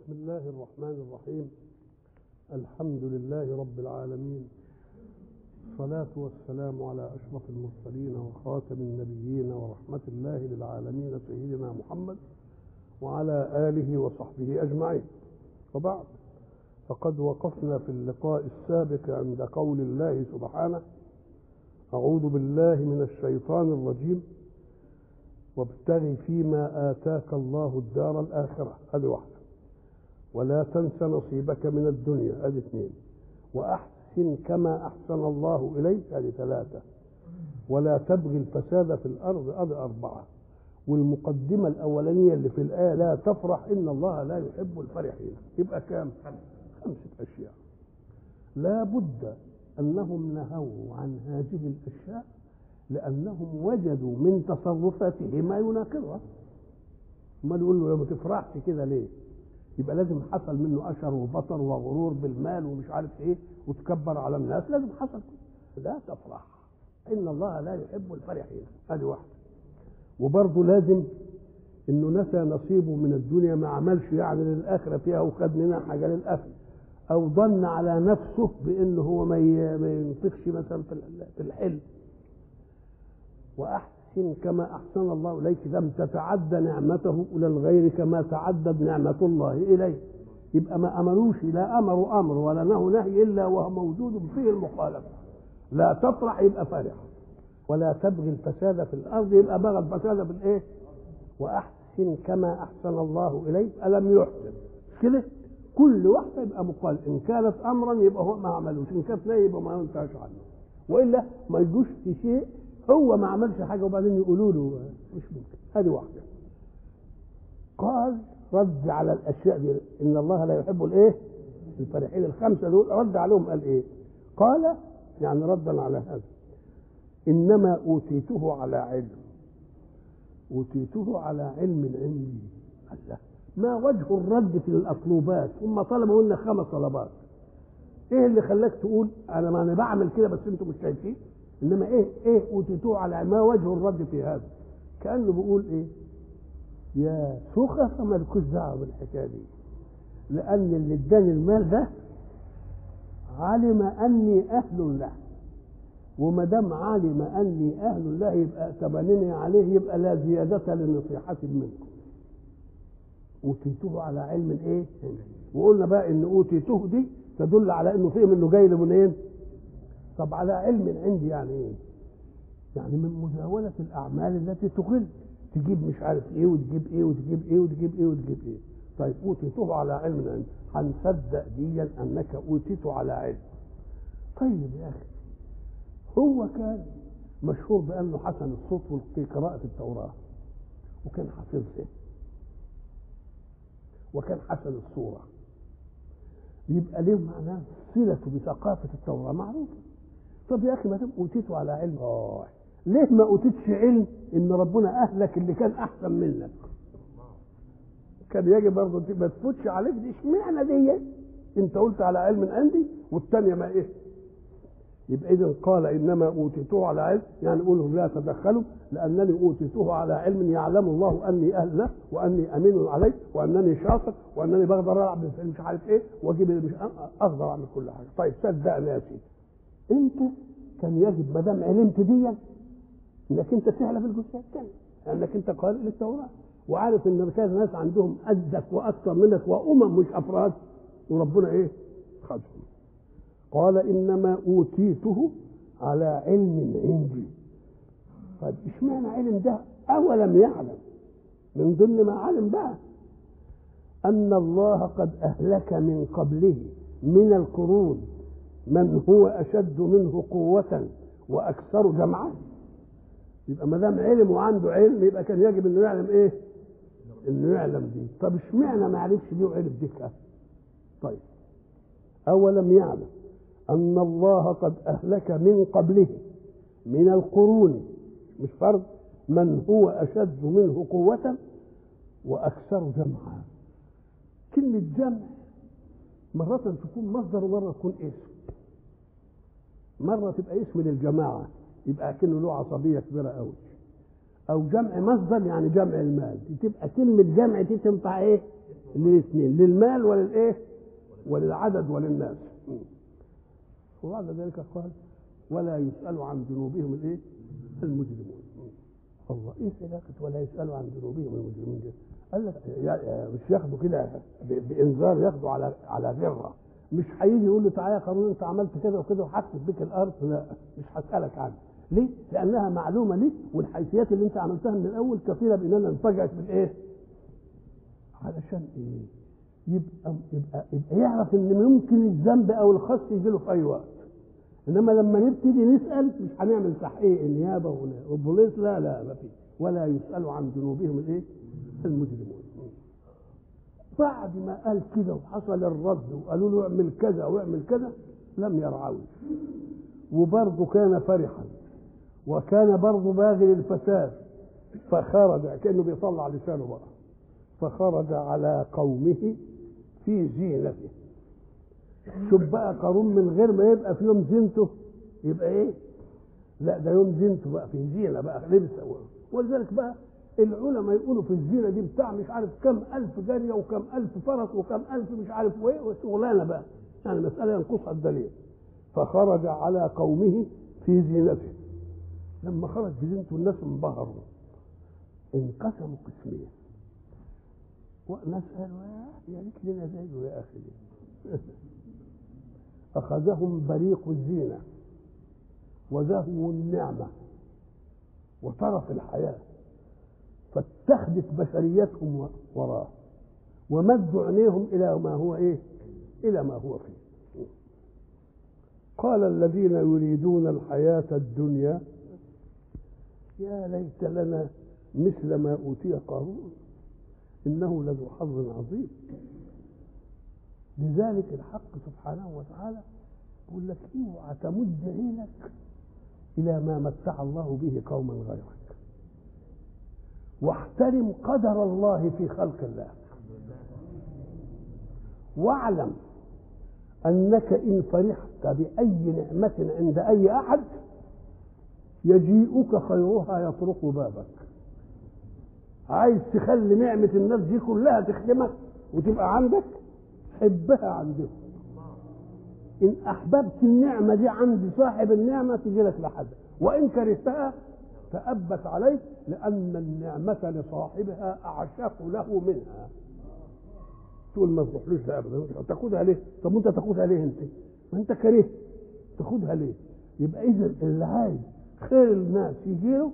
بسم الله الرحمن الرحيم الحمد لله رب العالمين الصلاة والسلام على أشرف المرسلين وخاتم النبيين ورحمة الله للعالمين سيدنا محمد وعلى آله وصحبه أجمعين وبعد فقد وقفنا في اللقاء السابق عند قول الله سبحانه أعوذ بالله من الشيطان الرجيم وابتغ فيما آتاك الله الدار الآخرة هذه واحدة ولا تنس نصيبك من الدنيا هذه اثنين وأحسن كما أحسن الله إليك هذه ثلاثة ولا تبغي الفساد في الأرض هذه أربعة والمقدمة الأولانية اللي في الآية لا تفرح إن الله لا يحب الفرحين يبقى كام؟ خمسة أشياء لا بد أنهم نهوا عن هذه الأشياء لأنهم وجدوا من تصرفاته ما يناقضها ما يقول له ما تفرحش كده ليه يبقى لازم حصل منه أشر وبطر وغرور بالمال ومش عارف ايه وتكبر على الناس لازم حصل كده لا تفرح إن الله لا يحب الفرحين هذه واحدة وبرضه لازم انه نسى نصيبه من الدنيا ما عملش يعني للاخره فيها وخد منها حاجه للاخره او ظن على نفسه بانه هو ما ينفقش مثلا في الحلم واحسن كما احسن الله اليك لم تتعدى نعمته الى الغير كما تعدت نعمه الله اليه يبقى ما امروش لا امروا امر ولا نهوا نهي الا وهو موجود فيه المخالفه لا تفرح يبقى فرح ولا تبغي الفساد في الارض يبقى بغى الفساد في الايه واحسن كما احسن الله اليك الم يحسن كده كل واحده يبقى مقال ان كانت امرا يبقى هو ما عملوش ان كانت نهي يبقى ما ينتهاش عنه والا ما يجوش في شيء هو ما عملش حاجه وبعدين يقولوا له مش ممكن هذه واحده قال رد على الاشياء دي ان الله لا يحب الايه الفرحين الخمسه دول رد عليهم قال ايه قال يعني ردا على هذا انما اوتيته على علم اوتيته على علم عندي الله ما وجه الرد في المطلوبات هم طلبوا لنا خمس طلبات ايه اللي خلاك تقول انا ما انا بعمل كده بس انتم مش شايفين انما ايه ايه اوتيتوه على ما وجه الرد في هذا كانه بيقول ايه يا سخف مالكوش دعوه بالحكايه دي لان اللي اداني المال ده علم اني اهل له وما دام علم اني اهل له يبقى تبنني عليه يبقى لا زياده لنصيحه منكم اوتيته على علم ايه وقلنا بقى ان اوتيته دي تدل على انه فهم انه جاي منين طب على علم عندي يعني ايه يعني من مزاولة الأعمال التي تغل تجيب مش عارف ايه وتجيب ايه وتجيب ايه وتجيب ايه وتجيب ايه طيب اوتيته على علم عندي هنصدق ديا انك اوتيته على علم طيب يا اخي هو كان مشهور بانه حسن الصوت في قراءة التوراة وكان حافظها وكان حسن الصورة يبقى ليه معناه صلته بثقافة التوراة معروفة طب يا أخي ما دام أوتيته على علم آه ليه ما أوتيتش علم إن ربنا أهلك اللي كان أحسن منك كان يجب برضه ما تفوتش عليك دي اشمعنى دي أنت قلت على علم عندي والثانية ما إيه يبقى إذا قال إنما أوتيته على علم يعني قولوا لا تدخلوا لأنني أوتيته على علم يعلم الله أني أهل له وأني أمين عليه وأنني شاطر وأنني بقدر ألعب مش عارف إيه وأجيب مش أقدر أعمل كل حاجة طيب صدقني يا سيدي أنت كان يجب ما دام علمت دي إنك أنت تعلم الجزئية الثانية لأنك أنت قارئ للتوراة وعارف إن كان ناس عندهم قدك وأكثر منك وأمم مش أفراد وربنا إيه خدهم قال انما اوتيته على علم عندي طيب اشمعنى علم ده اولم يعلم من ضمن ما علم بقى ان الله قد اهلك من قبله من القرون من هو اشد منه قوه واكثر جمعا يبقى ما دام علم وعنده علم يبقى كان يجب انه يعلم ايه انه يعلم دي طب اشمعنى ما عرفش دي وعرف دي طيب اولم يعلم أن الله قد أهلك من قبله من القرون مش فرض من هو أشد منه قوة وأكثر جمعا كلمة جمع مرة تكون مصدر ومرة تكون اسم مرة تبقى اسم للجماعة يبقى كأنه له عصبية كبيرة قوي أو جمع مصدر يعني جمع المال تبقى كلمة جمع دي تنفع إيه؟ للاثنين للمال وللايه وللعدد وللناس وبعد ذلك قال ولا يسأل عن ذنوبهم الايه المجرمون الله ايه علاقة ولا يسأل عن ذنوبهم المجرمين دي قال لك مش ياخدوا كده بانذار ياخدوا على على غره مش هيجي يقول له تعالى يا قانون انت عملت كده وكده وحكت بك الارض لا مش هسالك عنها ليه؟ لانها معلومه ليه والحيثيات اللي انت عملتها من الاول كفيله باننا انفجعت بالايه؟ علشان ايه؟ يبقى يبقى يبقى يعرف ان ممكن الذنب او الخص يجي له في اي وقت انما لما نبتدي نسال مش هنعمل تحقيق النيابه والبوليس لا لا ما في ولا يسالوا عن ذنوبهم الايه؟ المجرمون بعد ما قال كده وحصل الرد وقالوا له اعمل كذا واعمل كذا لم يرعوه وبرضه كان فرحا وكان برضه باغي للفساد فخرج كانه بيطلع لسانه بقى فخرج على قومه في زينته شوف بقى قارون من غير ما يبقى في يوم زينته يبقى ايه لا ده يوم زينته بقى في زينه بقى لبس ولذلك بقى العلماء يقولوا في الزينه دي بتاع مش عارف كم الف جاريه وكم الف فرس وكم الف مش عارف وايه وشغلانه بقى يعني مساله ينقصها الدليل فخرج على قومه في زينته لما خرج في زينته الناس انبهروا انقسموا قسمين وناس قالوا يا ريت لنا زيه يا اخي اخذهم بريق الزينه وزهو النعمه وطرف الحياه فاتخذت بشريتهم وراه ومدوا عينيهم الى ما هو ايه الى ما هو فيه قال الذين يريدون الحياة الدنيا يا ليت لنا مثل ما أوتي قارون إنه لذو حظ عظيم لذلك الحق سبحانه وتعالى يقول لك اوعى تمد عينك إلى ما متع الله به قوما غيرك واحترم قدر الله في خلق الله واعلم انك ان فرحت باي نعمه عند اي احد يجيئك خيرها يطرق بابك عايز تخلي نعمه الناس دي كلها تخدمك وتبقى عندك حبها عندهم ان احببت النعمه دي عند صاحب النعمه تجي لك لحد وان كرهتها تأبت عليه لأن النعمة لصاحبها أعشق له منها تقول ما تروحلوش ده أبدا تاخدها ليه؟ طب وأنت تاخدها ليه أنت؟ ما أنت كرهت تاخدها ليه؟ يبقى إذا اللي عايز خير الناس يجي له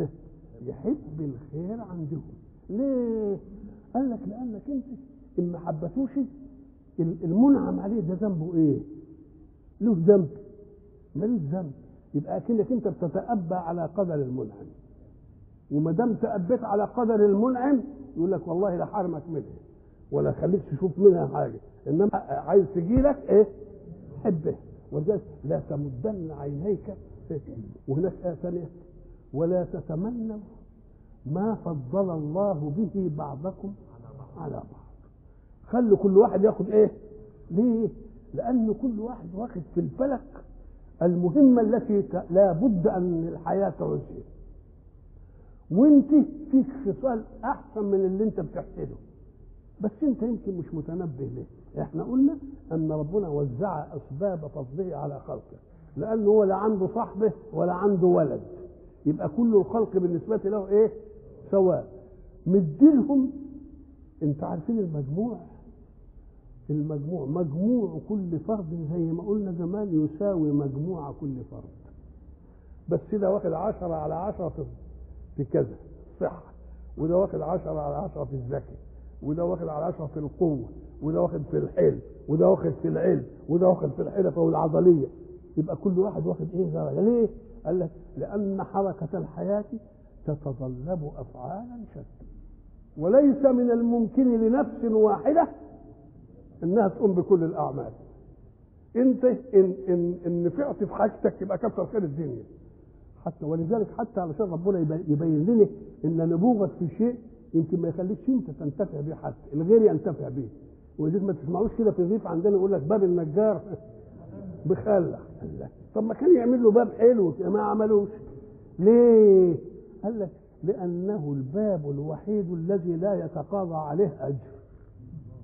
يحب الخير عندهم ليه؟ قال لك لأنك أنت إن ما حبتوش المنعم عليه ده ذنبه إيه؟ له ذنب ملوش ذنب يبقى اكنك انت بتتأبى على قدر المنعم وما دام تأبيت على قدر المنعم يقول لك والله لا حرمك منها ولا خليك تشوف منها حاجه انما عايز تجي لك ايه حبه ولذلك لا تمدن عينيك وهناك آية ثانية ولا تتمنوا ما فضل الله به بعضكم على بعض خلوا كل واحد ياخد ايه ليه لأن كل واحد واخد في الفلك المهمة التي لا بد أن الحياة تعيشها وانت فيك خصال أحسن من اللي انت بتحسده بس انت يمكن مش متنبه ليه احنا قلنا ان ربنا وزع اسباب فضله على خلقه لانه هو لا عنده صاحبه ولا عنده ولد يبقى كل الخلق بالنسبة له ايه سواء مديلهم انت عارفين المجموع المجموع مجموع كل فرد زي ما قلنا زمان يساوي مجموع كل فرد بس ده واخد عشرة على عشرة في, في كذا صحة وده واخد عشرة على عشرة في الذكي وده واخد على عشرة في القوة وده واخد في الحلم وده واخد في العلم وده واخد في الحرفة والعضلية يبقى كل واحد واخد ايه درجة ليه؟ قال لك لأن حركة الحياة تتطلب أفعالا شتى وليس من الممكن لنفس واحدة انها تقوم بكل الاعمال انت ان ان ان نفعت في حاجتك يبقى كتر خير الدنيا حتى ولذلك حتى علشان ربنا يبين لنا ان نبوغك في شيء يمكن ما يخليكش انت تنتفع به حتى الغير ينتفع به ولذلك ما تسمعوش كده في الريف عندنا يقول لك باب النجار بخلع طب ما كان يعمل له باب حلو ما عملوش ليه؟ قال لك لانه الباب الوحيد الذي لا يتقاضى عليه اجر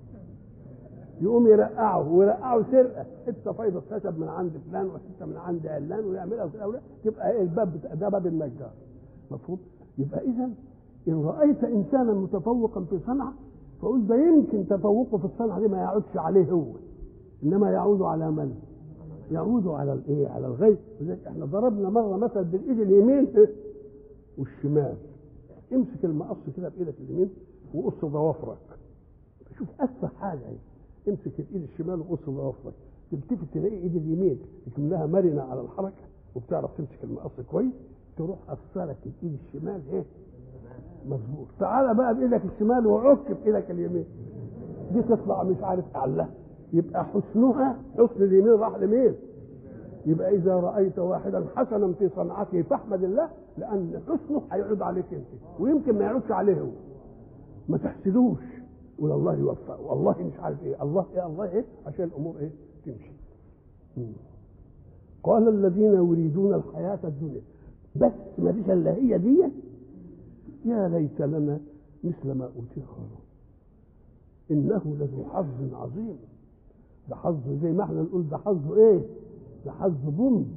يقوم يرقعه ويرقعه سرقه حته فايضه خشب من عند فلان وحته من عند علان ويعملها في الاولاد تبقى ايه الباب بتاع- ده باب النجار مفهوم يبقى اذا ان رايت انسانا متفوقا في صنعه فقل ده يمكن تفوقه في الصنعه دي ما يعودش عليه هو انما يعود على من؟ يعود على الايه؟ على الغير لذلك احنا ضربنا مره مثل بالايد اليمين إيه؟ والشمال امسك المقص كده بايدك اليمين وقص ضوافرك شوف اسهل حاجه اهي امسك الايد الشمال وقص ضوافرك تلتفت تلاقي ايد اليمين تكملها مرنه على الحركه وبتعرف تمسك المقص كويس تروح قصلك الايد الشمال ايه مظبوط تعالى بقى بايدك الشمال وعك بايدك اليمين دي تطلع مش عارف الله يبقى حسنها حسن اليمين راح لمين يبقى اذا رايت واحدا حسنا في صنعته فاحمد الله لان حسنه هيعود عليك انت ويمكن ما يعودش عليه هو ما تحسدوش قول الله يوفق والله مش عارف ايه الله ايه الله ايه عشان الامور ايه تمشي مم. قال الذين يريدون الحياة الدنيا بس ما فيش الا هي دي يا ليت لنا مثل ما اوتي قارون انه لذو حظ عظيم ده حظ زي ما احنا نقول ده حظ ايه ده حظ بومب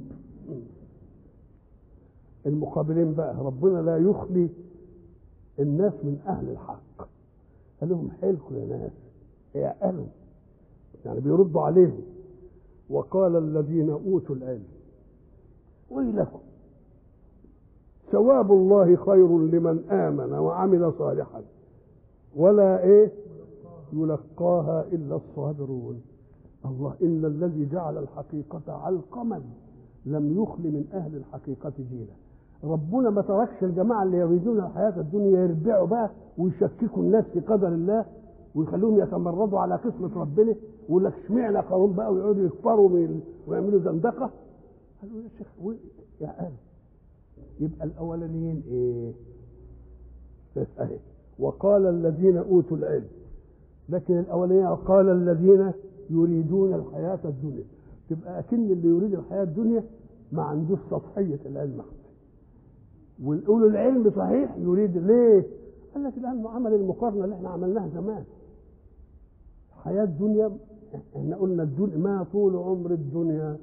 المقابلين بقى ربنا لا يخلي الناس من اهل الحق قال لهم حيلكم يا ناس اعقلوا يعني بيردوا عليهم وقال الذين اوتوا العلم ويلكم ثواب الله خير لمن امن وعمل صالحا ولا ايه يلقاها الا الصابرون الله ان الذي جعل الحقيقه علقما لم يخل من اهل الحقيقه جيلا ربنا ما تركش الجماعه اللي يريدون الحياه الدنيا يربعوا بقى ويشككوا الناس في قدر الله ويخلوهم يتمردوا على قسمه ربنا ويقول لك اشمعنى قارون بقى ويقعدوا يكفروا من- ويعملوا زندقه قالوا يا شيخ و- يا قال يبقى الاولانيين ايه؟ اهي وقال الذين اوتوا العلم لكن الاولانيين قال الذين يريدون الحياه الدنيا تبقى اكن اللي يريد الحياه الدنيا ما عندوش سطحيه العلم حتى والأولو العلم صحيح يريد ليه؟ قال لك لأنه عمل المقارنة اللي احنا عملناها زمان حياة الدنيا احنا قلنا الدنيا ما طول عمر الدنيا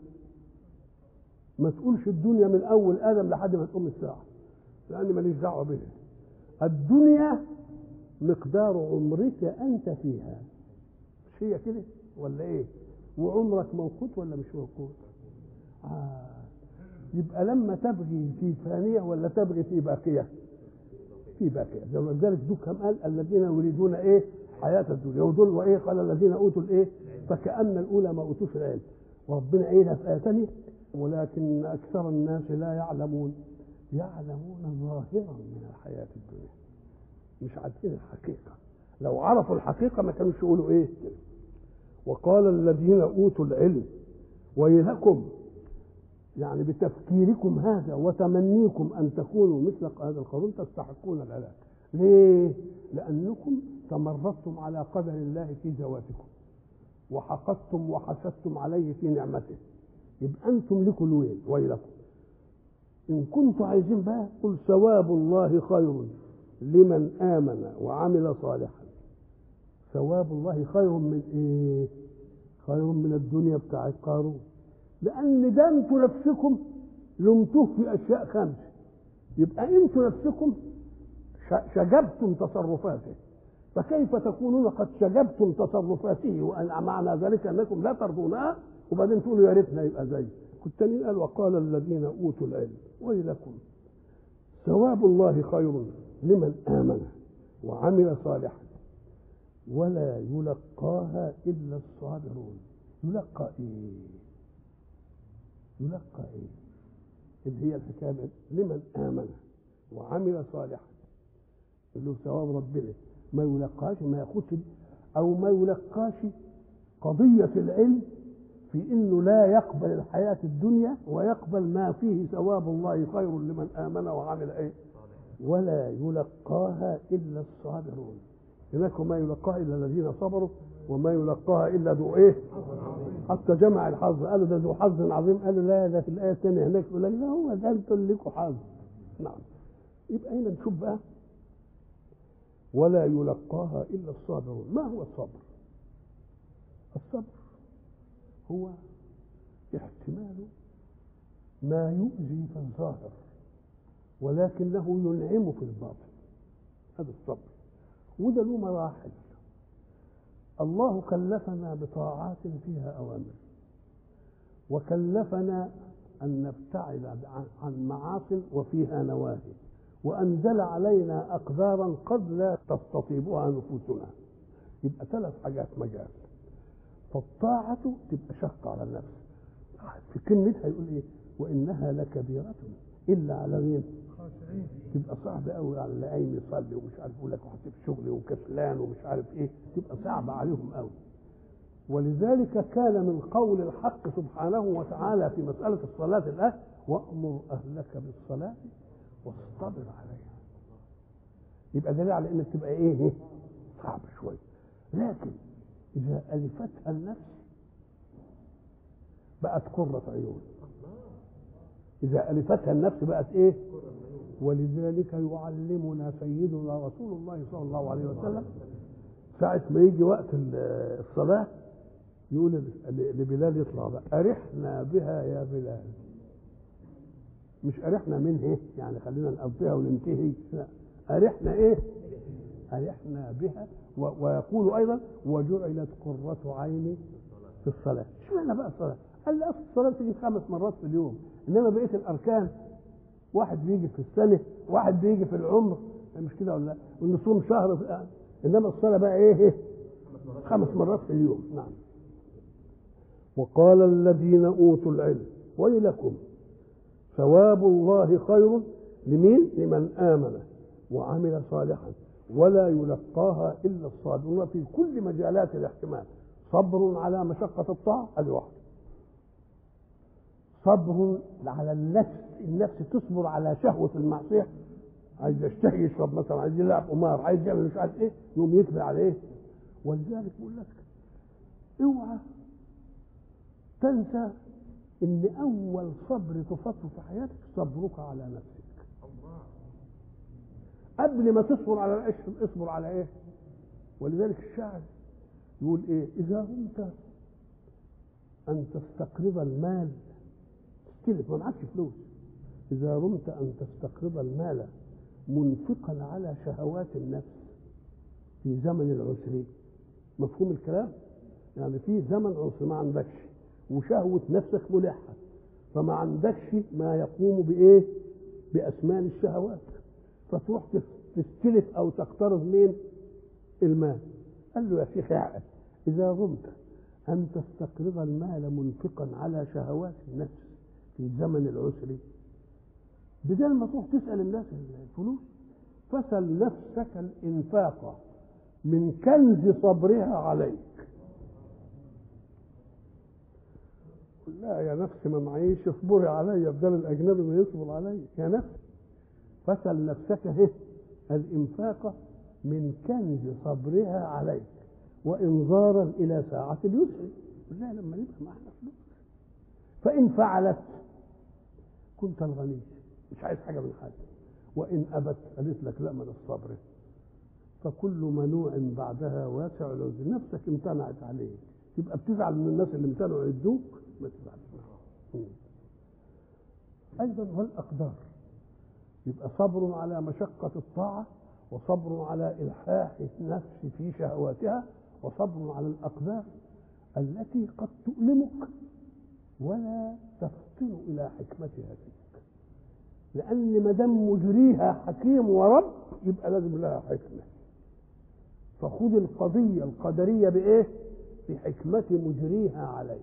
ما تقولش الدنيا من أول آدم لحد ما تقوم الساعة لأن ماليش دعوة بها الدنيا مقدار عمرك أنت فيها مش هي كده ولا إيه؟ وعمرك موقوت ولا مش موقوت؟ آه يبقى لما تبغي في فانية ولا تبغي في باقية في باقية زي ما ذلك دوك قال الذين يريدون ايه حياة الدنيا ودول وايه قال الذين اوتوا الايه فكأن الاولى ما اوتوش العلم وربنا ايه في آية ثانية ولكن اكثر الناس لا يعلمون يعلمون ظاهرا من الحياة الدنيا مش عارفين الحقيقة لو عرفوا الحقيقة ما كانوش يقولوا ايه وقال الذين اوتوا العلم ويلكم يعني بتفكيركم هذا وتمنيكم ان تكونوا مثل هذا القارون تستحقون الهلاك. ليه؟ لانكم تمردتم على قدر الله في ذواتكم وحقدتم وحسدتم عليه في نعمته. يبقى انتم لكم الويل ويلكم. ان كنتم عايزين بقى قل ثواب الله خير لمن امن وعمل صالحا. ثواب الله خير من ايه؟ خير من الدنيا بتاعت قارون. لان ده انتوا نفسكم لمتوه في اشياء خمس يبقى انتوا نفسكم ش- شجبتم تصرفاته فكيف تكونون قد شجبتم تصرفاته وأن معنى ذلك انكم لا ترضونها وبعدين تقولوا يا ريتنا يبقى زي كنت قال وقال الذين اوتوا العلم ويلكم ثواب الله خير لمن امن وعمل صالحا ولا يلقاها الا الصابرون يلقى ايه يلقى ايه اللي هي الحكايه لمن امن وعمل صالحا اللي هو ثواب ربنا ما يلقاش ما ياخدش او ما يلقاش قضيه العلم في انه لا يقبل الحياه الدنيا ويقبل ما فيه ثواب الله خير لمن امن وعمل ايه ولا يلقاها الا الصابرون هناك ما يلقاها الا الذين صبروا وما يلقاها الا ذو ايه حتى جمع الحظ قالوا ده ذو حظ عظيم قالوا لا ده في الايه الثانيه هناك يقول لك لا هو ده انتم لكم حظ نعم يبقى هنا نشوف بقى ولا يلقاها الا الصابرون ما هو الصبر الصبر هو احتمال ما يؤذي في الظاهر ولكنه ينعم في الباطن هذا الصبر وده له مراحل الله كلفنا بطاعات فيها أوامر وكلفنا أن نبتعد عن معاصي وفيها نواهي وأنزل علينا أقدارا قد لا تستطيبها نفوسنا يبقى ثلاث حاجات مجال فالطاعة تبقى شقة على النفس في كلمتها يقول إيه وإنها لكبيرة إلا على مين؟ تبقى صعب قوي على اللي قايم يصلي ومش عارف يقول لك وحسيب شغلي وكسلان ومش عارف ايه تبقى صعبه عليهم قوي ولذلك كان من قول الحق سبحانه وتعالى في مسألة الصلاة الآن وأمر أهلك بالصلاة واصطبر عليها يبقى دليل على إنك تبقى إيه صعب شوية لكن إذا ألفتها النفس بقت قرة عيون إذا ألفتها النفس بقت إيه ولذلك يعلمنا سيدنا رسول الله صلى الله عليه وسلم ساعة ما يجي وقت الصلاة يقول لبلال يطلع بقى أرحنا بها يا بلال مش أرحنا من إيه يعني خلينا نقضيها وننتهي لا أرحنا إيه أرحنا بها ويقول أيضا وجعلت قرة عيني في الصلاة اشمعنى بقى الصلاة قال لي أصل الصلاة بتيجي خمس مرات في اليوم إنما بقية الأركان واحد بيجي في السنة واحد بيجي في العمر مش كده ولا ونصوم شهر في... إنما الصلاة بقى إيه, إيه؟ خمس مرات في اليوم نعم وقال الذين أوتوا العلم ويلكم ثواب الله خير لمين لمن آمن وعمل صالحا ولا يلقاها إلا الصابرون في كل مجالات الاحتمال صبر على مشقة الطاعة هذه واحدة صبر على النفس النفس تصبر على شهوة المعصية عايز يشتهي يشرب مثلا عايز يلعب قمار عايز يعمل مش عارف ايه يقوم يكبر على ايه ولذلك بقول لك اوعى تنسى ان اول صبر تفطر في حياتك صبرك على نفسك قبل ما تصبر على الاشهر اصبر على ايه ولذلك الشاعر يقول ايه اذا رمت ان تستقرض المال تستلف ما معكش فلوس اذا رمت ان تستقرض المال منفقا على شهوات النفس في زمن العسر مفهوم الكلام يعني في زمن عسر ما عندكش وشهوة نفسك ملحة فما عندكش ما يقوم بإيه بأسمان الشهوات فتروح تستلف أو تقترض مين المال قال له يا شيخ اعقل إذا رمت أن تستقرض المال منفقا على شهوات النفس في زمن العسر بدل ما تروح تسأل الناس الفلوس فسل نفسك الإنفاق من كنز صبرها عليك لا يا نفسي ما معيش اصبري عليا بدل الاجنبي ما يصبر عليا يا نفس فسل نفسك هي الانفاق من كنز صبرها عليك وانظارا الى ساعه اليسر لا لما يبقى معنا فلوس فان فعلت كنت الغني مش عايز حاجه من حد وان ابت قالت لك لا من الصبر فكل منوع بعدها واسع العذر نفسك امتنعت عليك يبقى بتزعل من الناس اللي امتنعوا يدوك ما تزعلش ايضا والاقدار يبقى صبر على مشقه الطاعه وصبر على الحاح النفس في شهواتها وصبر على الاقدار التي قد تؤلمك ولا تفطن الى حكمتها فيك لان ما دام مجريها حكيم ورب يبقى لازم لها حكمه فخذ القضيه القدريه بايه بحكمه مجريها عليك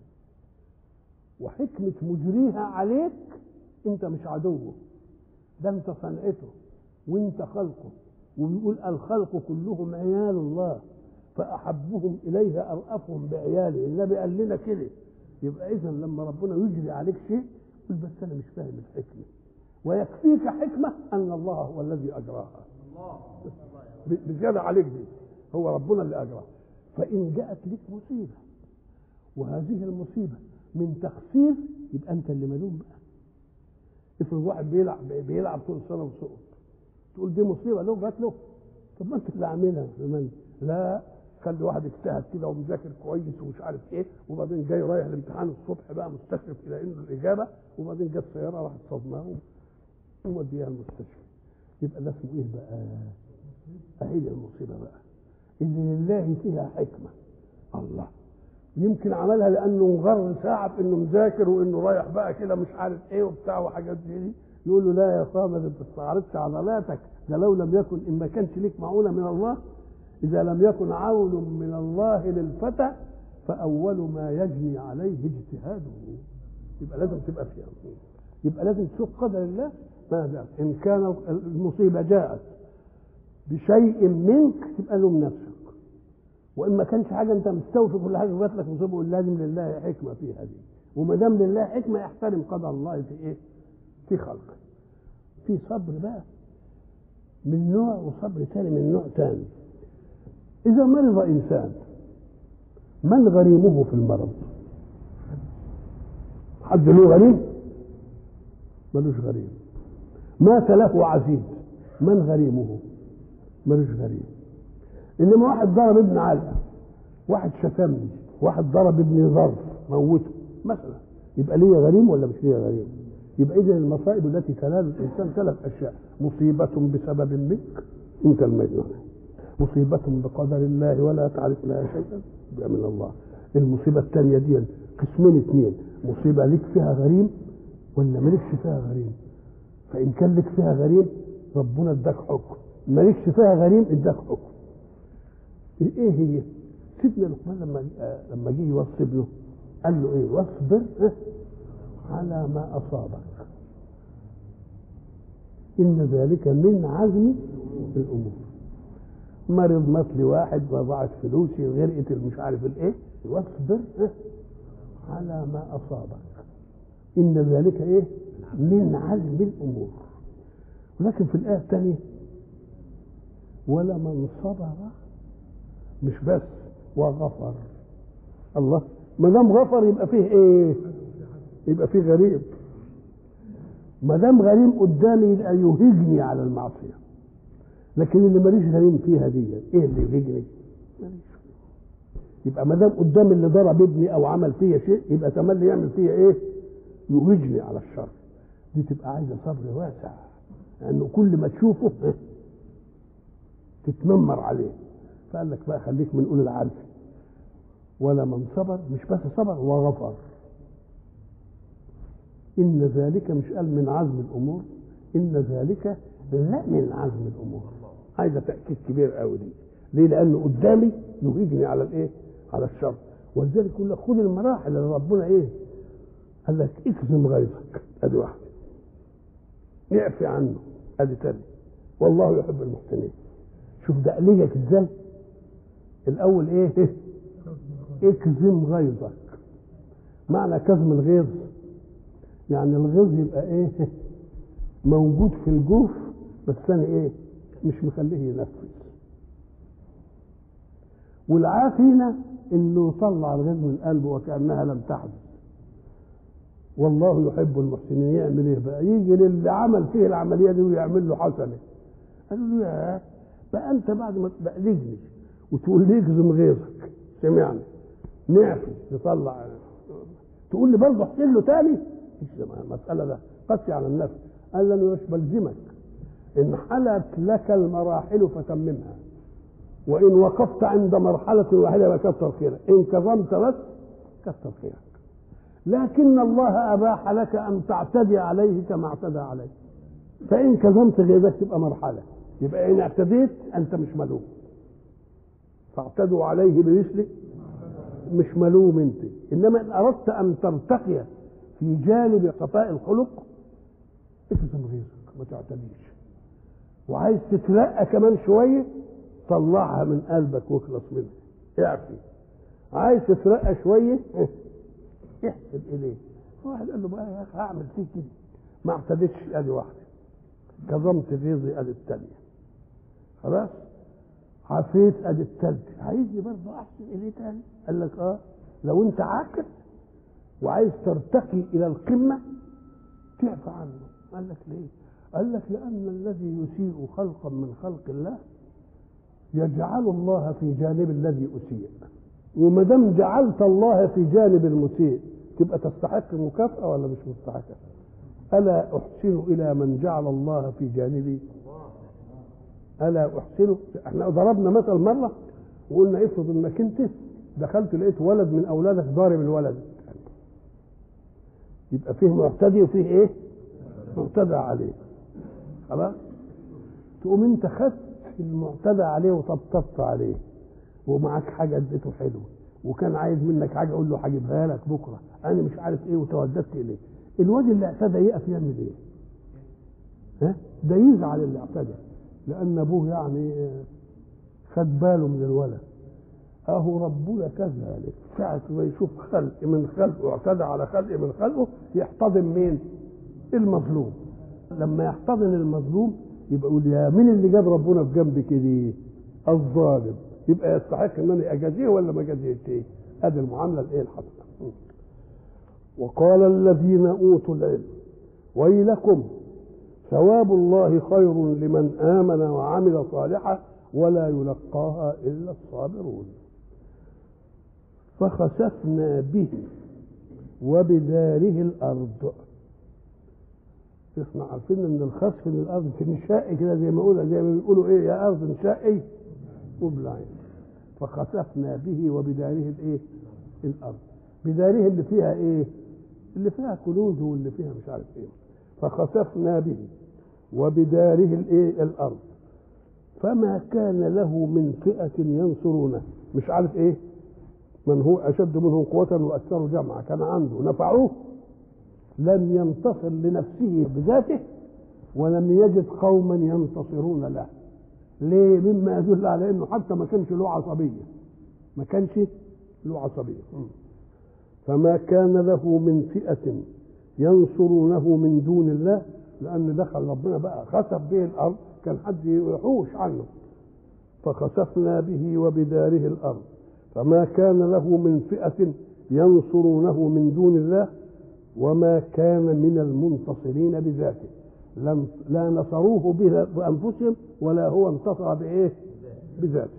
وحكمة مجريها عليك انت مش عدوه ده انت صنعته وانت خلقه وبيقول الخلق كلهم عيال الله فأحبهم إليه أرأفهم بعياله النبي قال لنا كده يبقى إذا لما ربنا يجري عليك شيء قل بس أنا مش فاهم الحكمة ويكفيك حكمة أن الله هو الذي أجراها بزيادة عليك دي هو ربنا اللي أجراها فإن جاءت لك مصيبة وهذه المصيبة من تخسير يبقى انت اللي ملوم بقى افرض واحد بيلعب بيلعب طول السنه وسقط تقول دي مصيبه له جات له طب ما انت اللي عاملها كمان لا خلي واحد اجتهد كده ومذاكر كويس ومش عارف ايه وبعدين جاي رايح الامتحان الصبح بقى مستشرف الى انه الاجابه وبعدين جت سياره راحت صدماه ووديها المستشفى يبقى ده اسمه ايه بقى؟ اهي دي المصيبه بقى اللي لله فيها حكمه الله يمكن عملها لانه مغر ساعه انه مذاكر وانه رايح بقى كده مش عارف ايه وبتاع وحاجات زي دي يقول له لا يا صابر انت استعرضت عضلاتك ده لو لم يكن ان ما كانش ليك معونه من الله اذا لم يكن عون من الله للفتى فاول ما يجني عليه اجتهاده يبقى لازم تبقى فيها يبقى لازم تشوف قدر الله ماذا ان كان المصيبه جاءت بشيء منك تبقى لوم نفسك وان ما كانش حاجه انت مستوفي كل حاجه وجات لك مصيبه قول لازم لله حكمه في هذه وما دام لله حكمه يحترم قدر الله في ايه؟ في خلقه في صبر بقى من نوع وصبر ثاني من نوع ثاني إذا مرض إنسان من غريمه في المرض حد له غريم ملوش غريم مات له عزيز من غريمه ملوش غريم إنما واحد ضرب ابن علقة واحد شتمني واحد ضرب ابني ظرف موته مثلا يبقى ليه غريم ولا مش ليه غريم يبقى إذا المصائب التي تنال الإنسان ثلاث أشياء مصيبة بسبب منك أنت المجنون مصيبة بقدر الله ولا تعرف لها شيئا يبقى من الله المصيبة الثانية دي قسمين اثنين مصيبة لك فيها غريم ولا مالكش فيها غريم فإن كان لك فيها غريم ربنا اداك حكم مالكش فيها غريم اداك حكم ايه هي سيدنا لقمان لما لما جه يوصي ابنه قال له ايه واصبر على ما اصابك ان ذلك من عزم الامور مرض مات لي واحد وضاعت فلوسي غرقت مش عارف الايه واصبر على ما اصابك ان ذلك ايه من عزم الامور ولكن في الايه الثانيه ولمن صبر مش بس وغفر الله ما دام غفر يبقى فيه ايه يبقى فيه غريب ما دام غريم قدامي يبقى يهجني على المعصيه لكن اللي ماليش غريم فيها دي ايه اللي يهجني ماليش يبقى ما دام قدام اللي ضرب ابني او عمل فيا شيء يبقى تملي يعمل فيا ايه يهجني على الشر دي تبقى عايزه صبر واسع لانه كل ما تشوفه تتنمر عليه فقال لك بقى خليك من اولي العزم ولا من صبر مش بس صبر وغفر إن ذلك مش قال من عزم الأمور إن ذلك لا من عزم الأمور عايزة تأكيد كبير قوي دي ليه؟ لأنه قدامي يهيجني على الإيه؟ على الشر ولذلك يقول لك خد المراحل اللي ربنا إيه؟ قال لك اكظم غيظك أدي واحدة اعفي عنه أدي تاني والله يحب المحسنين شوف دقلجك ازاي الأول إيه؟ اكظم غيظك معنى كظم الغيظ يعني الغيظ يبقى ايه موجود في الجوف بس انا ايه مش مخليه ينفذ والعافينا انه يطلع الغيظ من قلبه وكانها لم تحدث والله يحب المحسنين يعمل ايه بقى يجي للي عمل فيه العمليه دي ويعمل له حسنه قالوا له يا بقى انت بعد ما تبقلجني وتقول لي اكظم غيظك سمعني نعفي نطلع تقول لي برضه احكي له تاني المسألة ده قسي على النفس قال لن مش بلزمك إن حلت لك المراحل فتممها وإن وقفت عند مرحلة واحدة فكثر خيرك إن كظمت بس كثر خيرك لكن الله أباح لك أن تعتدي عليه كما اعتدى عليه فإن كظمت غيرك تبقى مرحلة يبقى إن اعتديت أنت مش ملوم فاعتدوا عليه بمثله مش ملوم انت انما ان اردت ان ترتقي في جانب صفاء الخلق اكظم غيظك ما تعتديش وعايز تترقى كمان شويه طلعها من قلبك واخلص منها اعفي عايز تترقى شويه احسب اليه واحد قال له بقى يا اخي هعمل فيك كده ما اعتدتش ادي واحده كظمت غيظي ادي الثانيه خلاص عفيت ادي الثالثه عايزني برضه احسن اليه تاني قال لك اه لو انت عاقل وعايز ترتقي الى القمه تعفى عنه قال لك ليه قال لك لان الذي يسيء خلقا من خلق الله يجعل الله في جانب الذي اسيء وما دام جعلت الله في جانب المسيء تبقى تستحق المكافاه ولا مش مستحقه الا احسن الى من جعل الله في جانبي الا احسن احنا ضربنا مثل مره وقلنا افرض انك انت دخلت لقيت ولد من اولادك ضارب الولد يبقى فيه معتدي وفيه ايه معتدى عليه خلاص تقوم انت خدت المعتدى عليه وطبطبت عليه ومعاك حاجه اديته حلوه وكان عايز منك حاجه اقول له هجيبها لك بكره انا مش عارف ايه وتوددت اليه الواد اللي اعتدى يقف يعمل ايه؟ ها؟ ده يزعل اللي اعتدى لان ابوه يعني خد باله من الولد اهو ربنا كذلك ساعة ما يشوف خلق من خلقه اعتدى على خلق من خلقه يحتضن مين؟ المظلوم لما يحتضن المظلوم يبقى يقول يا مين اللي جاب ربنا في جنبي كده؟ الظالم يبقى يستحق ان انا اجازيه ولا ما اجازيهش ادي المعامله الايه الحسنه وقال الذين اوتوا العلم ويلكم ثواب الله خير لمن امن وعمل صالحا ولا يلقاها الا الصابرون فخسفنا به وبداره الارض احنا عارفين ان الخسف من الارض تنشقي كده زي ما يقولوا زي ما بيقولوا ايه يا ارض انشقي وبلعين فخسفنا به وبداره الايه الارض بداره اللي فيها ايه اللي فيها كنوز واللي فيها مش عارف ايه فخسفنا به وبداره الايه الارض فما كان له من فئة ينصرونه مش عارف ايه من هو اشد منهم قوة واكثر جمعا كان عنده نفعوه لم ينتصر لنفسه بذاته ولم يجد قوما ينتصرون له ليه مما يدل على انه حتى ما كانش له عصبيه ما كانش له عصبيه فما كان له من فئه ينصرونه من دون الله لان دخل ربنا بقى خسف به الارض كان حد يحوش عنه فخسفنا به وبداره الارض فما كان له من فئه ينصرونه من دون الله وما كان من المنتصرين بذاته لم لا نصروه بانفسهم ولا هو انتصر بايه؟ بذاته.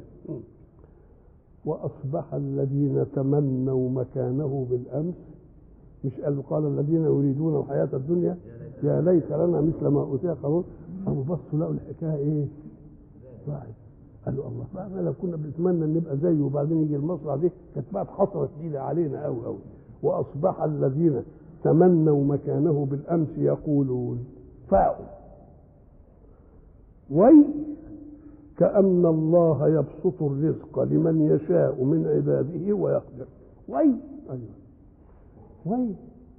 واصبح الذين تمنوا مكانه بالامس مش قال قال الذين يريدون الحياه الدنيا يا ليت لنا مثل ما اوتي قارون قاموا بصوا لقوا الحكايه ايه؟ ضاعت قالوا الله بقى لو كنا بنتمنى ان نبقى زيه وبعدين يجي المصرع دي كانت بقت حسره شديده علينا قوي قوي واصبح الذين تمنوا مكانه بالامس يقولون فاء وي كأن الله يبسط الرزق لمن يشاء من عباده ويقدر وي أيوة وي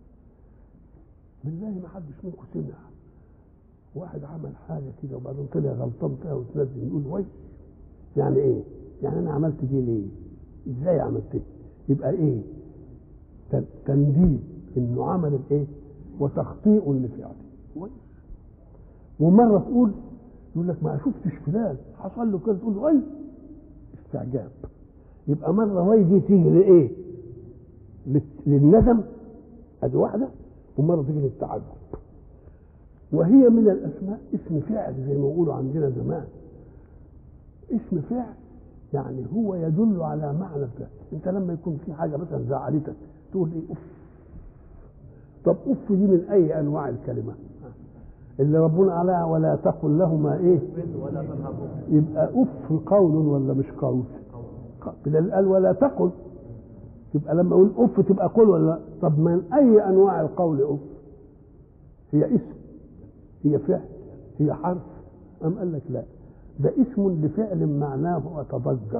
بالله ما حدش منكم سمع واحد عمل حاجة كده وبعدين طلع غلطان فيها وتنزل يقول وي يعني ايه؟ يعني انا عملت دي ليه؟ ازاي عملت دي؟ يبقى ايه؟ تنديد انه عمل الايه؟ وتخطيء لفعله كويس ومره تقول يقول لك ما شفتش فلان حصل له كده تقول له اي استعجاب يبقى مره وي دي تيجي لايه؟ للندم ادي واحده ومره تيجي للتعجب وهي من الاسماء اسم فعل زي ما بيقولوا عندنا زمان اسم فعل يعني هو يدل على معنى الفعل انت لما يكون في حاجه مثلا زعلتك تقول ايه اف طب اف دي من اي انواع الكلمه اللي ربنا عليها ولا تقل لهما ايه يبقى اف قول ولا مش قول بدل قال ولا تقل يبقى لما اقول اف تبقى قول ولا لا طب من اي انواع القول اف هي اسم هي فعل هي حرف ام قال لك لا ده اسم لفعل معناه اتضجر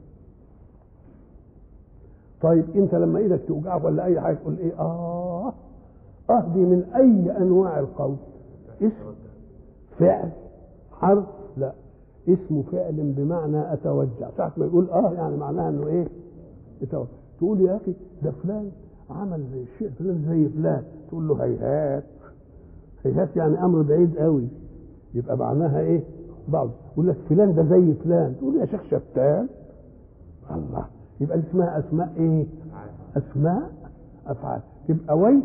طيب انت لما ايدك توجعك ولا اي حاجه تقول ايه اه اه دي من اي انواع القول اسم فعل حرف لا اسم فعل بمعنى اتوجع ساعة ما يقول اه يعني معناها انه ايه اتوجع تقول يا اخي ده فلان عمل زي الشيء فلان زي فلان تقول له هيهات هيهات يعني امر بعيد قوي يبقى معناها ايه بعض يقول لك فلان ده زي فلان تقول يا شيخ شتان الله يبقى اسمها اسماء ايه اسماء افعال تبقى وي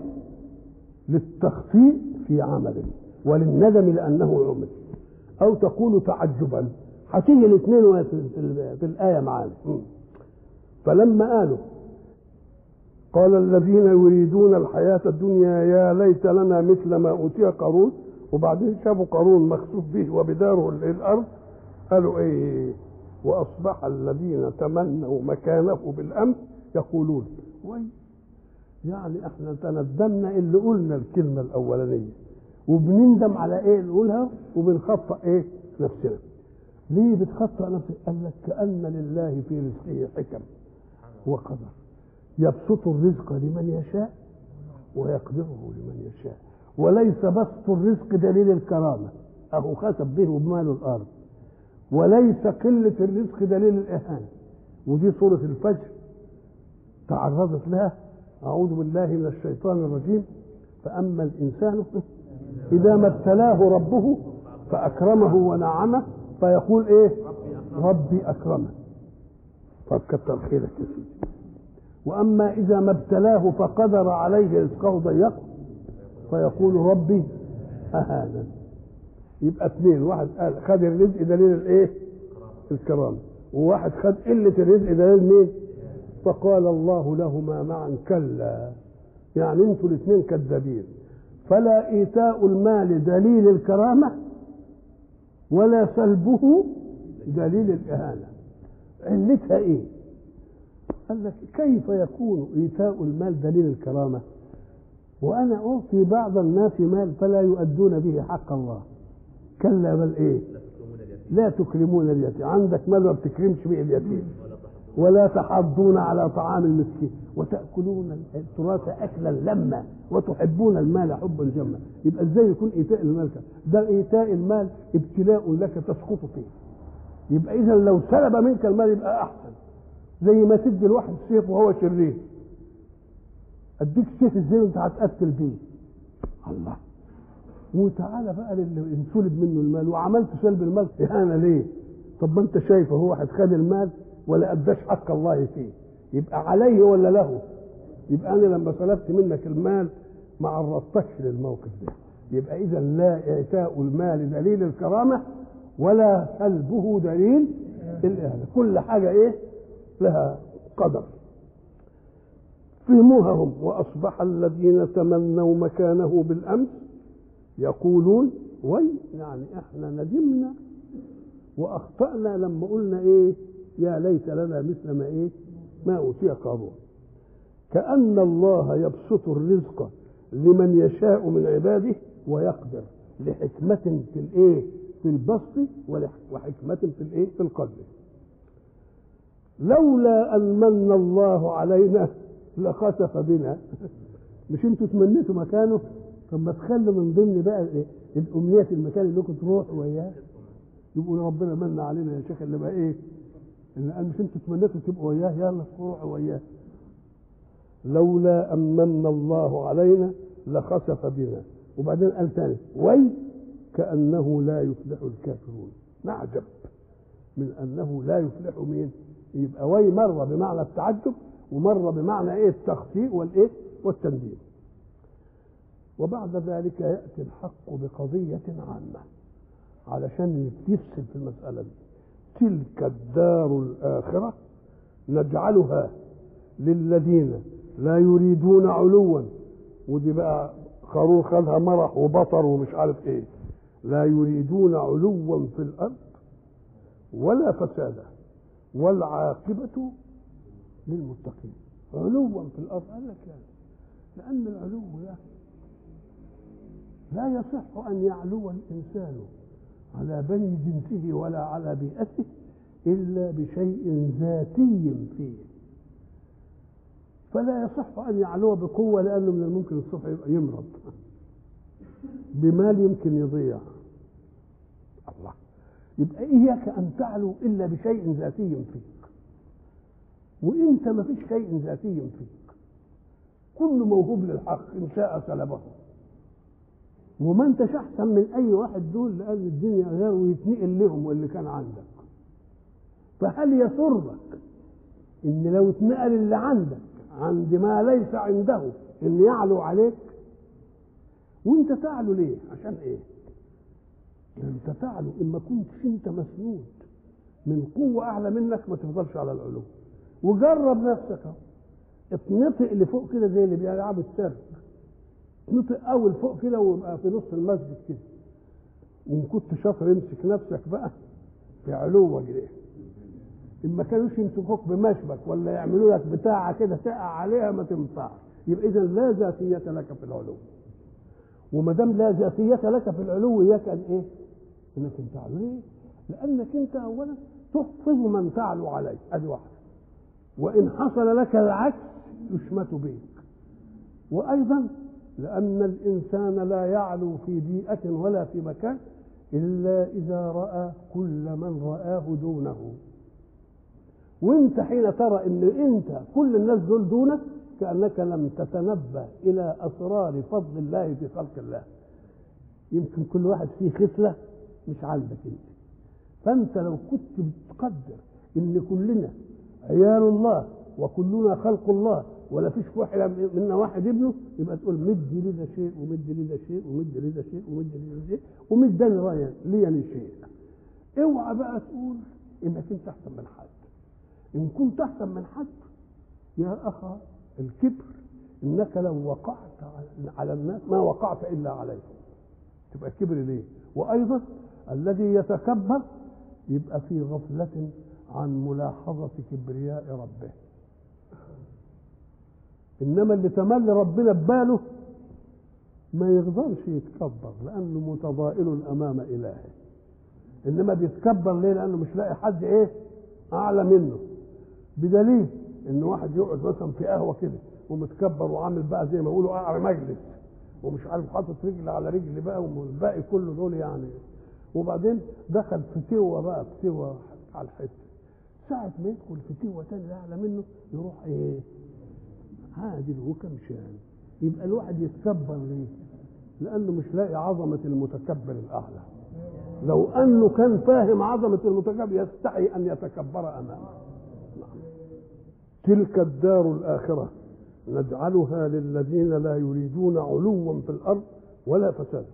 للتخطيء في عمل وللندم لانه عمل او تقول تعجبا هتيجي الاثنين في, في, في الآية معانا فلما قالوا قال الذين يريدون الحياة الدنيا يا ليت لنا مثل ما أوتي قارون وبعدين شافوا قارون مخسوف به وبداره الأرض قالوا إيه وأصبح الذين تمنوا مكانه بالأمس يقولون وي يعني احنا تندمنا اللي قلنا الكلمة الأولانية وبنندم على ايه نقولها وبنخطأ ايه نفسنا ليه بتخطأ نفسك قال لك كأن لله في رزقه حكم وقدر يبسط الرزق لمن يشاء ويقدره لمن يشاء وليس بسط الرزق دليل الكرامة أهو خسب به بمال الأرض وليس قلة الرزق دليل الإهانة ودي سورة الفجر تعرضت لها أعوذ بالله من الشيطان الرجيم فأما الإنسان إذا ما ابتلاه ربه فأكرمه ونعمه فيقول إيه ربي أكرمه طب كتر خيرك يا سيدي وأما إذا ما ابتلاه فقدر عليه رزقه ضيقه فيقول ربي أهانا يبقى اثنين واحد قال خد الرزق دليل الايه الكرامة وواحد خد قلة الرزق دليل مين فقال الله لهما معا كلا يعني انتوا الاثنين كذابين فلا ايتاء المال دليل الكرامة ولا سلبه دليل الإهانة علتها ايه قال لك كيف يكون ايتاء المال دليل الكرامة وانا اعطي بعض الناس مال فلا يؤدون به حق الله كلا بل ايه لا تكرمون اليتيم عندك مال ما بتكرمش به اليتيم ولا تحضون على طعام المسكين وتاكلون التراث اكلا لما وتحبون المال حبا جما يبقى ازاي يكون ايتاء المال ده ايتاء المال ابتلاء لك تسقط فيه يبقى اذا لو سلب منك المال يبقى احسن زي ما تدي الواحد سيف وهو شرير اديك سيف ازاي وانت هتقتل بيه الله وتعالى بقى للي انسلب منه المال وعملت سلب المال اهانه ليه؟ طب ما انت شايف هو واحد خد المال ولا اداش حق الله فيه يبقى عليه ولا له؟ يبقى انا لما سلبت منك المال ما عرضتكش للموقف ده يبقى اذا لا اعتاء المال دليل الكرامه ولا سلبه دليل الاهانه كل حاجه ايه؟ لها قدر فهموها هم واصبح الذين تمنوا مكانه بالامس يقولون وي يعني احنا ندمنا واخطانا لما قلنا ايه يا ليت لنا مثل ما ايه ما اوتي قارون كان الله يبسط الرزق لمن يشاء من عباده ويقدر لحكمة في الايه في البسط وحكمة في الايه في القدر لولا ان من الله علينا لخسف بنا مش انتوا تمنيتوا مكانه طب ما تخلوا من ضمن بقى الامنيه المكان اللي كنتوا تروحوا وياه يبقوا ربنا من علينا يا شيخ اللي بقى ايه ان قال مش انتوا تمنيتوا تبقوا وياه يلا روحوا وياه لولا ان من الله علينا لخسف بنا وبعدين قال ثاني وي كانه لا يفلح الكافرون نعجب من انه لا يفلح مين يبقى وي مره بمعنى التعجب ومره بمعنى ايه التخطيء والايه والتنديم وبعد ذلك ياتي الحق بقضيه عامه علشان يفصل في المساله دي تلك الدار الاخره نجعلها للذين لا يريدون علوا ودي بقى قارون خدها مرح وبطر ومش عارف ايه لا يريدون علوا في الارض ولا فسادا والعاقبه للمتقين علوا في الارض قال لك يعني لان العلو ده لا يصح ان يعلو الانسان على بني جنسه ولا على بيئته الا بشيء ذاتي فيه فلا يصح ان يعلو بقوه لانه من الممكن الصبح يبقى يمرض بمال يمكن يضيع الله يبقى اياك ان تعلو الا بشيء ذاتي فيك وانت ما فيش شيء ذاتي فيك كل موهوب للحق ان شاء سلبه وما انتش احسن من اي واحد دول لان الدنيا غير ويتنقل لهم واللي كان عندك فهل يسرك ان لو اتنقل اللي عندك عند ما ليس عنده ان يعلو عليك وانت تعلو ليه عشان ايه انت تعلو اما كنتش انت مسنود من قوة أعلى منك ما تفضلش على العلو وجرب نفسك اهو اتنطق لفوق كده زي اللي بيلعبوا السيرك اتنطق أول فوق كده ويبقى في نص المسجد كده وإن كنت شاطر امسك نفسك بقى في علوك كده إما كانوش يمسكوك بمشبك ولا يعملوا لك بتاعة كده تقع عليها ما تنفعش يبقى إذا لا ذاتية لك في العلو وما دام لا ذاتية لك في العلو إياك أن إيه؟ إنك أنت تعلو ليه؟ لأنك أنت أولا تحفظ من تعلو عليه أدي واحدة وإن حصل لك العكس يشمت بك وأيضا لأن الإنسان لا يعلو في بيئة ولا في مكان إلا إذا رأى كل من رآه دونه وانت حين ترى ان انت كل الناس دول دونك كانك لم تتنبه الى اسرار فضل الله في خلق الله يمكن كل واحد فيه خصله مش عاجبك انت فانت لو كنت بتقدر ان كلنا عيال الله وكلنا خلق الله ولا فيش واحد منا واحد ابنه يبقى تقول مد لي ده شيء ومد لي ده شيء ومد لي ده شيء ومد لي ده شيء ومد ده لي شيء اوعى بقى تقول انك انت احسن من حد إن كنت أحسن من حد يا أخا الكبر إنك لو وقعت على الناس ما وقعت إلا عليه تبقى الكبر ليه وأيضا الذي يتكبر يبقى في غفلة عن ملاحظة كبرياء ربه إنما اللي تملي ربنا بباله ما يقدرش يتكبر لأنه متضائل أمام إلهه إنما بيتكبر ليه لأنه مش لاقي حد إيه أعلى منه بدليل ان واحد يقعد مثلا في قهوه كده ومتكبر وعامل بقى زي ما يقولوا قعر مجلس ومش عارف حاطط رجل على رجل بقى والباقي كله دول يعني وبعدين دخل في توه بقى في توه على الحته ساعة ما يدخل في توه تاني اعلى منه يروح ايه عادل وكمشان يبقى الواحد يتكبر ليه؟ لانه مش لاقي عظمه المتكبر الاعلى لو انه كان فاهم عظمه المتكبر يستحي ان يتكبر امامه تلك الدار الآخرة نجعلها للذين لا يريدون علوا في الأرض ولا فسادا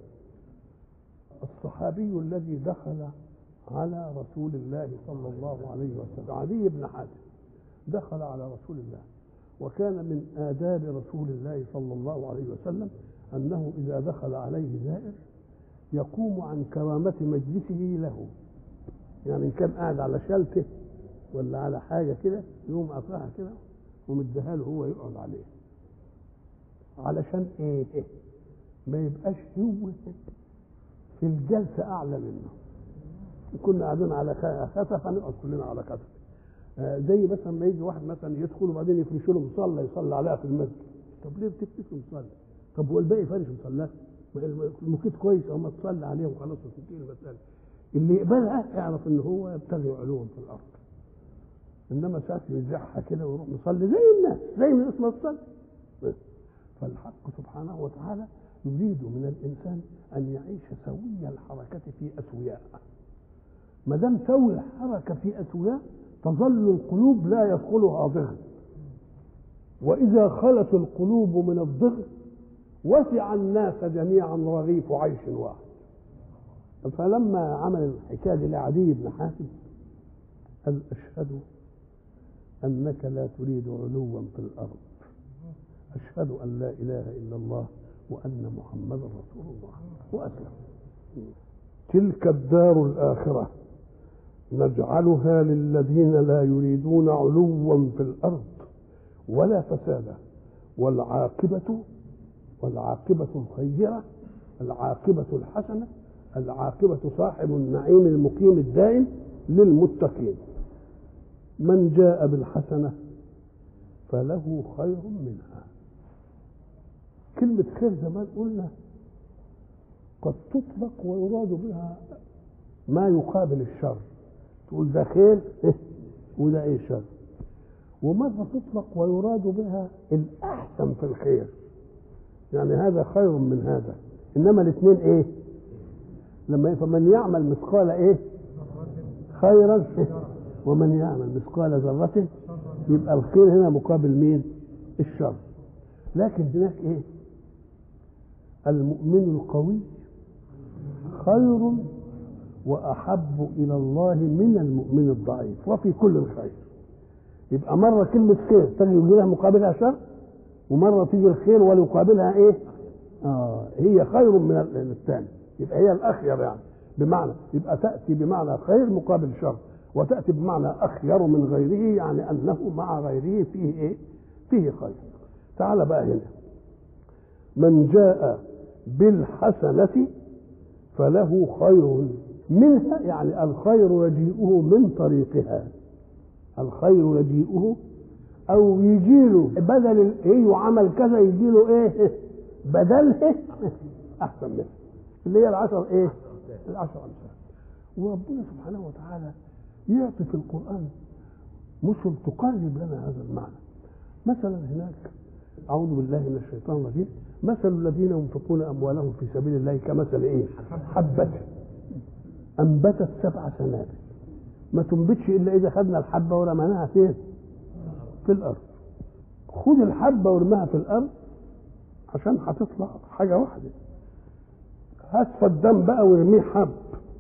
الصحابي الذي دخل على رسول الله صلى الله عليه وسلم علي بن حاتم دخل على رسول الله وكان من آداب رسول الله صلى الله عليه وسلم أنه إذا دخل عليه زائر يقوم عن كرامة مجلسه له يعني إن كان قاعد على شلته ولا على حاجه كده يقوم قاطعها كده ومديها له هو يقعد عليه علشان ايه ما يبقاش هو في الجلسه اعلى منه كنا قاعدين على خسف هنقعد كلنا على خسف آه زي مثلا ما يجي واحد مثلا يدخل وبعدين يفرشوا له مصلى يصلي عليها في المسجد طب ليه بتفرشوا مصلى؟ طب هو الباقي فارش مصلاه المكيت كويس او ما تصلي عليه وخلاص وتنتهي المساله اللي يقبلها يعرف ان هو يبتغي علوا في الارض انما ساعات يزحها كده ويروح مصلي زي الناس زي ما الناس ما تصلي فالحق سبحانه وتعالى يريد من الانسان ان يعيش سوي الحركه في اسوياء ما دام سوي الحركه في اسوياء تظل القلوب لا يدخلها ضغط واذا خلت القلوب من الضغط وسع الناس جميعا رغيف عيش واحد فلما عمل الحكايه دي لعدي بن حاتم قال اشهد أنك لا تريد علوا في الأرض أشهد أن لا إله إلا الله وأن محمدا رسول الله وأسلم تلك الدار الآخرة نجعلها للذين لا يريدون علوا في الأرض ولا فسادا والعاقبة والعاقبة الخيرة العاقبة الحسنة العاقبة صاحب النعيم المقيم الدائم للمتقين من جاء بالحسنة فله خير منها كلمة خير زمان قلنا قد تطلق ويراد بها ما يقابل الشر تقول ده خير وده ايه شر ومرة تطلق ويراد بها الأحسن في الخير يعني هذا خير من هذا إنما الاثنين إيه لما فمن يعمل مثقال إيه خيرا ومن يعمل مثقال ذرة يبقى الخير هنا مقابل مين الشر لكن هناك ايه المؤمن القوي خير واحب الى الله من المؤمن الضعيف وفي كل خير يبقى مره كلمه خير تجي يجي لها مقابلها شر ومره تيجي الخير ويقابلها ايه اه هي خير من الثاني يبقى هي الاخير يعني بمعنى يبقى تاتي بمعنى خير مقابل شر وتاتي بمعنى اخير من غيره يعني انه مع غيره فيه ايه فيه خير تعال بقى هنا من جاء بالحسنه فله خير منها يعني الخير يجيئه من طريقها الخير يجيئه او يجيله بدل ايه عمل كذا يجيله ايه بدله احسن منه اللي هي العشر ايه العشر امثال وربنا سبحانه وتعالى يعطي في القران مثل تقرب لنا هذا المعنى مثلا هناك اعوذ بالله من الشيطان الرجيم مثل الذين ينفقون اموالهم في سبيل الله كمثل ايه حبه انبتت سبع سنابل ما تنبتش الا اذا خدنا الحبه ورميناها فين في الارض خد الحبه وارميها في الارض عشان هتطلع حاجه واحده هات فدان بقى وارميه حب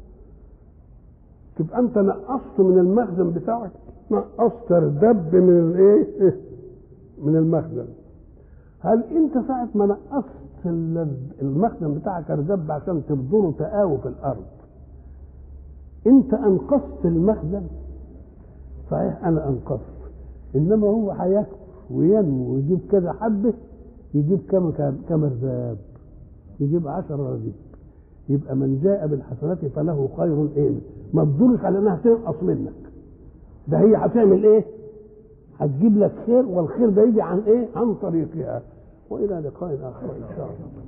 تبقى انت نقصت من المخزن بتاعك نقصت ردب من الايه من المخزن هل انت ساعه ما نقصت المخزن بتاعك ردب عشان تبذره تقاوي في الارض انت انقذت المخزن صحيح انا انقذت انما هو هيكبر وينمو ويجيب كذا حبه يجيب كم كم رذاب يجيب عشر رذيب يبقى من جاء بالحسنات فله خير ايه ما تدورش على انها تنقص منك ده هي هتعمل ايه هتجيب لك خير والخير ده يجي عن ايه عن طريقها والى لقاء اخر ان شاء الله